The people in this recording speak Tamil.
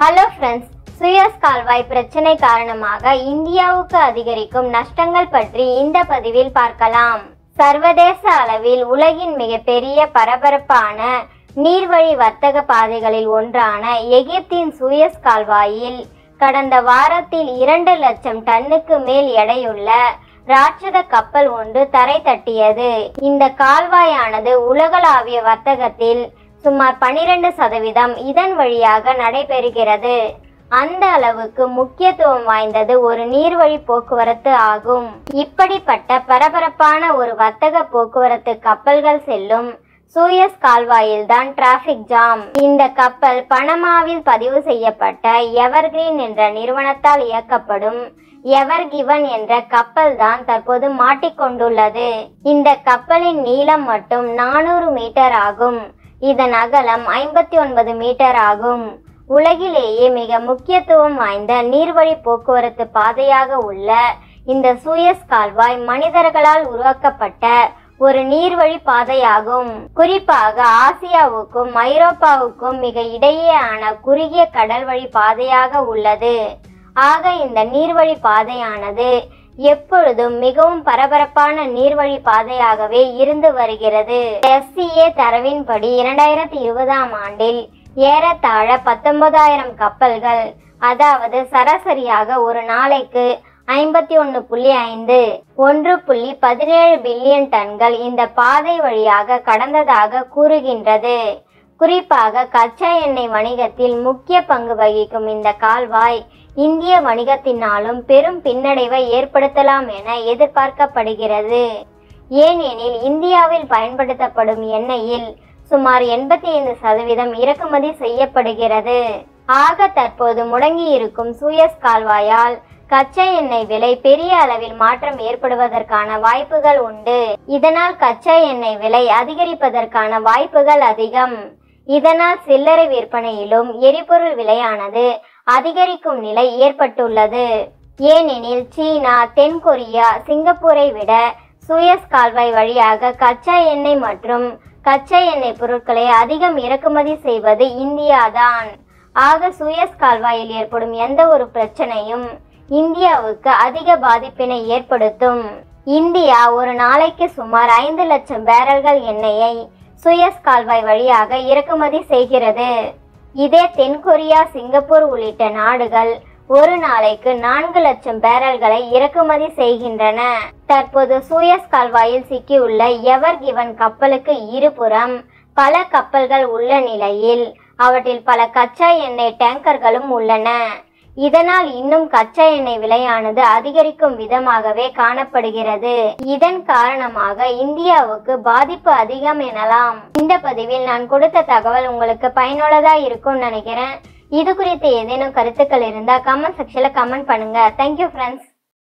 ஹலோ ஃப்ரெண்ட்ஸ் சுயஸ் கால்வாய் பிரச்சனை காரணமாக இந்தியாவுக்கு அதிகரிக்கும் நஷ்டங்கள் பற்றி இந்த பதிவில் பார்க்கலாம் சர்வதேச அளவில் உலகின் மிகப்பெரிய பரபரப்பான நீர்வழி வர்த்தக பாதைகளில் ஒன்றான எகிப்தின் சுயஸ் கால்வாயில் கடந்த வாரத்தில் இரண்டு லட்சம் டன்னுக்கு மேல் எடையுள்ள ராட்சத கப்பல் ஒன்று தரை தட்டியது இந்த கால்வாயானது உலகளாவிய வர்த்தகத்தில் சுமார் 12% சதவீதம் இதன் வழியாக நடைபெறுகிறது அந்த அளவுக்கு முக்கியத்துவம் வாய்ந்தது ஒரு நீர்வழி போக்குவரத்து ஆகும் இப்படிப்பட்ட பரபரப்பான ஒரு வர்த்தக போக்குவரத்து கப்பல்கள் செல்லும் சூயஸ் கால்வாயில்தான் டிராபிக் ஜாம் இந்த கப்பல் பனமாவில் பதிவு செய்யப்பட்ட எவர்கிரீன் என்ற நிறுவனத்தால் இயக்கப்படும் எவர் கிவன் என்ற கப்பல் தான் தற்போது மாட்டிக்கொண்டுள்ளது இந்த கப்பலின் நீளம் மட்டும் நானூறு மீட்டர் ஆகும் இதன் அகலம் ஐம்பத்தி ஒன்பது மீட்டர் ஆகும் உலகிலேயே மிக முக்கியத்துவம் வாய்ந்த நீர்வழி போக்குவரத்து பாதையாக உள்ள இந்த சூயஸ் கால்வாய் மனிதர்களால் உருவாக்கப்பட்ட ஒரு நீர்வழி பாதையாகும் குறிப்பாக ஆசியாவுக்கும் ஐரோப்பாவுக்கும் மிக இடையேயான குறுகிய கடல்வழி பாதையாக உள்ளது ஆக இந்த நீர்வழி பாதையானது எப்பொழுதும் மிகவும் பரபரப்பான நீர்வழி பாதையாகவே இருந்து வருகிறது எஸ்சிஏ தரவின்படி இரண்டாயிரத்தி இருபதாம் ஆண்டில் ஏறத்தாழ பத்தொன்பதாயிரம் கப்பல்கள் அதாவது சராசரியாக ஒரு நாளைக்கு ஐம்பத்தி ஒன்று புள்ளி ஐந்து ஒன்று புள்ளி பதினேழு பில்லியன் டன்கள் இந்த பாதை வழியாக கடந்ததாக கூறுகின்றது குறிப்பாக கச்சா எண்ணெய் வணிகத்தில் முக்கிய பங்கு வகிக்கும் இந்த கால்வாய் இந்திய வணிகத்தினாலும் பெரும் பின்னடைவை ஏற்படுத்தலாம் என எதிர்பார்க்கப்படுகிறது ஏனெனில் இந்தியாவில் பயன்படுத்தப்படும் எண்ணெயில் சுமார் எண்பத்தி ஐந்து சதவீதம் இறக்குமதி செய்யப்படுகிறது ஆக தற்போது முடங்கி இருக்கும் சூயஸ் கால்வாயால் கச்சா எண்ணெய் விலை பெரிய அளவில் மாற்றம் ஏற்படுவதற்கான வாய்ப்புகள் உண்டு இதனால் கச்சா எண்ணெய் விலை அதிகரிப்பதற்கான வாய்ப்புகள் அதிகம் இதனால் சில்லறை விற்பனையிலும் எரிபொருள் விலையானது அதிகரிக்கும் நிலை ஏற்பட்டுள்ளது ஏனெனில் சீனா தென்கொரியா சிங்கப்பூரை விட சூயஸ் கால்வாய் வழியாக கச்சா எண்ணெய் மற்றும் கச்சா எண்ணெய் பொருட்களை அதிகம் இறக்குமதி செய்வது இந்தியாதான் ஆக சூயஸ் கால்வாயில் ஏற்படும் எந்த ஒரு பிரச்சனையும் இந்தியாவுக்கு அதிக பாதிப்பினை ஏற்படுத்தும் இந்தியா ஒரு நாளைக்கு சுமார் ஐந்து லட்சம் பேரல்கள் எண்ணெயை சுயஸ் கால்வாய் வழியாக இறக்குமதி செய்கிறது இதே தென்கொரியா சிங்கப்பூர் உள்ளிட்ட நாடுகள் ஒரு நாளைக்கு நான்கு லட்சம் பேரல்களை இறக்குமதி செய்கின்றன தற்போது சூயஸ் கால்வாயில் சிக்கியுள்ள எவர் கிவன் கப்பலுக்கு இருபுறம் பல கப்பல்கள் உள்ள நிலையில் அவற்றில் பல கச்சா எண்ணெய் டேங்கர்களும் உள்ளன இதனால் இன்னும் கச்சா எண்ணெய் விலையானது அதிகரிக்கும் விதமாகவே காணப்படுகிறது இதன் காரணமாக இந்தியாவுக்கு பாதிப்பு அதிகம் எனலாம் இந்த பதிவில் நான் கொடுத்த தகவல் உங்களுக்கு பயனுள்ளதா இருக்கும்னு நினைக்கிறேன் இது குறித்து ஏதேனும் கருத்துக்கள் இருந்தா கமெண்ட் செக்ஷன்ல கமெண்ட் பண்ணுங்க தேங்க்யூ ஃப்ரெண்ட்ஸ்